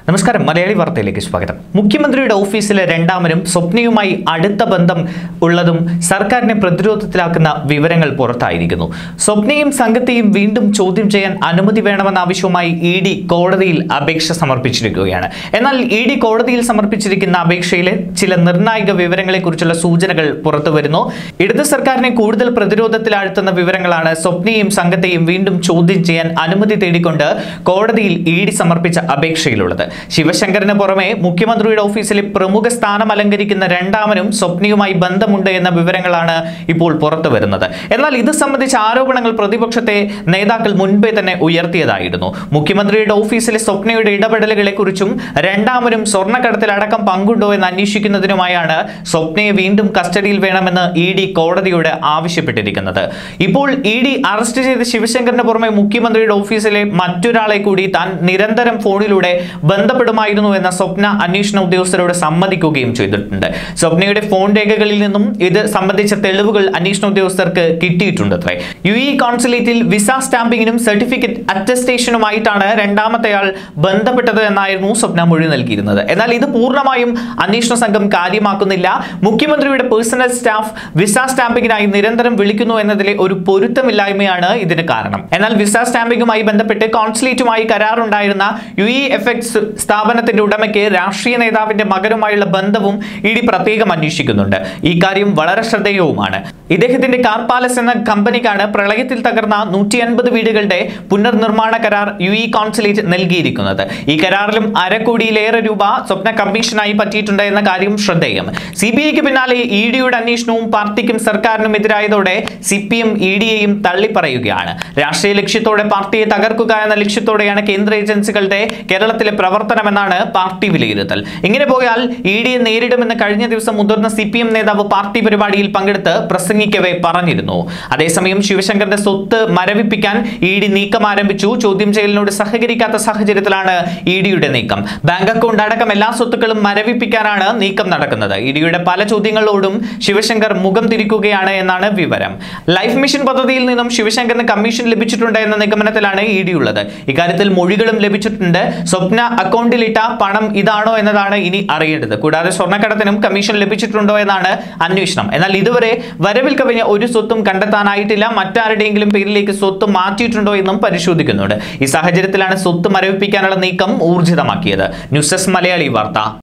നമസ്കാരം മലയാളി വാർത്തയിലേക്ക് സ്വാഗതം മുഖ്യമന്ത്രിയുടെ ഓഫീസിലെ രണ്ടാമനും സ്വപ്നയുമായി അടുത്ത ബന്ധം ഉള്ളതും സർക്കാരിനെ പ്രതിരോധത്തിലാക്കുന്ന വിവരങ്ങൾ പുറത്തായിരിക്കുന്നു സ്വപ്നയും സംഘത്തെയും വീണ്ടും ചോദ്യം ചെയ്യാൻ അനുമതി വേണമെന്ന ആവശ്യവുമായി ഇ ഡി കോടതിയിൽ അപേക്ഷ സമർപ്പിച്ചിരിക്കുകയാണ് എന്നാൽ ഇ ഡി കോടതിയിൽ സമർപ്പിച്ചിരിക്കുന്ന അപേക്ഷയിലെ ചില നിർണായക വിവരങ്ങളെക്കുറിച്ചുള്ള സൂചനകൾ പുറത്തു വരുന്നു ഇടത് സർക്കാരിനെ കൂടുതൽ പ്രതിരോധത്തിലാഴ്ത്തുന്ന വിവരങ്ങളാണ് സ്വപ്നയും സംഘത്തെയും വീണ്ടും ചോദ്യം ചെയ്യാൻ അനുമതി തേടിക്കൊണ്ട് കോടതിയിൽ ഇ ഡി സമർപ്പിച്ച അപേക്ഷയിലുള്ളത് ശിവശങ്കറിന് പുറമെ മുഖ്യമന്ത്രിയുടെ ഓഫീസിലെ പ്രമുഖ സ്ഥാനം അലങ്കരിക്കുന്ന രണ്ടാമനും സ്വപ്നയുമായി ബന്ധമുണ്ട് എന്ന വിവരങ്ങളാണ് ഇപ്പോൾ പുറത്തു വരുന്നത് എന്നാൽ ഇത് സംബന്ധിച്ച ആരോപണങ്ങൾ പ്രതിപക്ഷത്തെ നേതാക്കൾ മുൻപേ തന്നെ ഉയർത്തിയതായിരുന്നു മുഖ്യമന്ത്രിയുടെ ഓഫീസിലെ സ്വപ്നയുടെ ഇടപെടലുകളെ കുറിച്ചും രണ്ടാമനും സ്വർണ്ണക്കടത്തിലടക്കം പങ്കുണ്ടോ എന്ന് അന്വേഷിക്കുന്നതിനുമായാണ് സ്വപ്നയെ വീണ്ടും കസ്റ്റഡിയിൽ വേണമെന്ന് ഇ ഡി കോടതിയോട് ആവശ്യപ്പെട്ടിരിക്കുന്നത് ഇപ്പോൾ ഇ ഡി അറസ്റ്റ് ചെയ്ത ശിവശങ്കറിന് പുറമെ മുഖ്യമന്ത്രിയുടെ ഓഫീസിലെ മറ്റൊരാളെ കൂടി താൻ നിരന്തരം ഫോണിലൂടെ ബന്ധപ്പെടുമായിരുന്നു എന്ന സ്വപ്ന അന്വേഷണ ഉദ്യോഗസ്ഥരോട് സമ്മതിക്കുകയും ചെയ്തിട്ടുണ്ട് സ്വപ്നയുടെ ഫോൺ രേഖകളിൽ നിന്നും ഇത് സംബന്ധിച്ച തെളിവുകൾ അന്വേഷണ ഉദ്യോഗസ്ഥർക്ക് കിട്ടിയിട്ടുണ്ട് അത്രേ യു ഇ കോൺസുലേറ്റിൽ വിസ സ്റ്റാമ്പിങ്ങിനും സർട്ടിഫിക്കറ്റ് അറ്റസ്റ്റേഷനുമായിട്ടാണ് രണ്ടാമത്തെയാൾ ബന്ധപ്പെട്ടത് എന്നായിരുന്നു സ്വപ്ന മൊഴി നൽകിയിരുന്നത് എന്നാൽ ഇത് പൂർണ്ണമായും അന്വേഷണ സംഘം കാര്യമാക്കുന്നില്ല മുഖ്യമന്ത്രിയുടെ പേഴ്സണൽ സ്റ്റാഫ് വിസ സ്റ്റാമ്പിങ്ങിനായി നിരന്തരം വിളിക്കുന്നു എന്നതിലെ ഒരു പൊരുത്തമില്ലായ്മയാണ് ഇതിന് കാരണം എന്നാൽ വിസ സ്റ്റാമ്പിങ്ങുമായി ബന്ധപ്പെട്ട് കോൺസുലേറ്റുമായി കരാറുണ്ടായിരുന്ന യു ഇ എഫക്ട്സ് സ്ഥാപനത്തിന്റെ ഉടമയ്ക്ക് രാഷ്ട്രീയ നേതാവിന്റെ മകനുമായുള്ള ബന്ധവും ഇ ഡി പ്രത്യേകം അന്വേഷിക്കുന്നുണ്ട് ഈ കാര്യം വളരെ ശ്രദ്ധേയവുമാണ് ഇദ്ദേഹത്തിന്റെ കാർ പാലസ് എന്ന കമ്പനിക്കാണ് പ്രളയത്തിൽ തകർന്ന നൂറ്റി അൻപത് വീടുകളുടെ പുനർനിർമ്മാണ കരാർ യു ഇ കോൺസുലേറ്റ് നൽകിയിരിക്കുന്നത് ഈ കരാറിലും അരക്കോടിയിലേറെ രൂപ സ്വപ്ന കമ്മീഷനായി പറ്റിയിട്ടുണ്ട് എന്ന കാര്യം ശ്രദ്ധേയം സി ബി ഐക്ക് പിന്നാലെ ഇ ഡിയുടെ അന്വേഷണവും പാർട്ടിക്കും സർക്കാരിനും എതിരായതോടെ സി പി എം ഇ ഡിയെയും തള്ളിപ്പറയുകയാണ് രാഷ്ട്രീയ ലക്ഷ്യത്തോടെ പാർട്ടിയെ തകർക്കുക എന്ന ലക്ഷ്യത്തോടെയാണ് കേന്ദ്ര ഏജൻസികളുടെ കേരളത്തിലെ പ്രവർത്തനമെന്നാണ് പാർട്ടി വിലയിരുത്തൽ ഇങ്ങനെ പോയാൽ ഇ ഡിയെ നേരിടുമെന്ന് കഴിഞ്ഞ ദിവസം മുതിർന്ന സി പി എം നേതാവ് പാർട്ടി പരിപാടിയിൽ പങ്കെടുത്ത് പ്രസംഗിക്കവേ പറഞ്ഞിരുന്നു അതേസമയം ശിവശങ്കറിന്റെ സ്വത്ത് മരവിപ്പിക്കാൻ ഇ ഡി നീക്കം ആരംഭിച്ചു ചോദ്യം ചെയ്യലിനോട് സഹകരിക്കാത്ത സാഹചര്യത്തിലാണ് ഇ ഡിയുടെ നീക്കം ബാങ്ക് അക്കൗണ്ട് അടക്കം എല്ലാ സ്വത്തുക്കളും മരവിപ്പിക്കാനാണ് നീക്കം നടക്കുന്നത് ഇ ഡിയുടെ പല ചോദ്യങ്ങളോടും ശിവശങ്കർ മുഖം തിരിക്കുകയാണ് എന്നാണ് വിവരം ലൈഫ് മിഷൻ പദ്ധതിയിൽ നിന്നും ശിവശങ്കറിന് കമ്മീഷൻ ലഭിച്ചിട്ടുണ്ട് എന്ന നിഗമനത്തിലാണ് ഇ ഡി ഉള്ളത് ഇക്കാര്യത്തിൽ മൊഴികളും ലഭിച്ചിട്ടുണ്ട് സ്വപ്ന അക്കൗണ്ടിലിട്ട പണം ഇതാണോ എന്നതാണ് ഇനി അറിയേണ്ടത് കൂടാതെ സ്വർണ്ണക്കടത്തിനും കമ്മീഷൻ ലഭിച്ചിട്ടുണ്ടോ എന്നാണ് അന്വേഷണം എന്നാൽ ഇതുവരെ വരവിൽ കവിഞ്ഞ ഒരു സ്വത്തും കണ്ടെത്താനായിട്ടില്ല മറ്റാരുടെയെങ്കിലും പേരിലേക്ക് സ്വത്ത് മാറ്റിയിട്ടുണ്ടോ എന്നും പരിശോധിക്കുന്നുണ്ട് ഈ സാഹചര്യത്തിലാണ് സ്വത്ത് മരവിപ്പിക്കാനുള്ള നീക്കം ഊർജിതമാക്കിയത് ന്യൂസ് ഡെസ്ക് മലയാളി വാർത്ത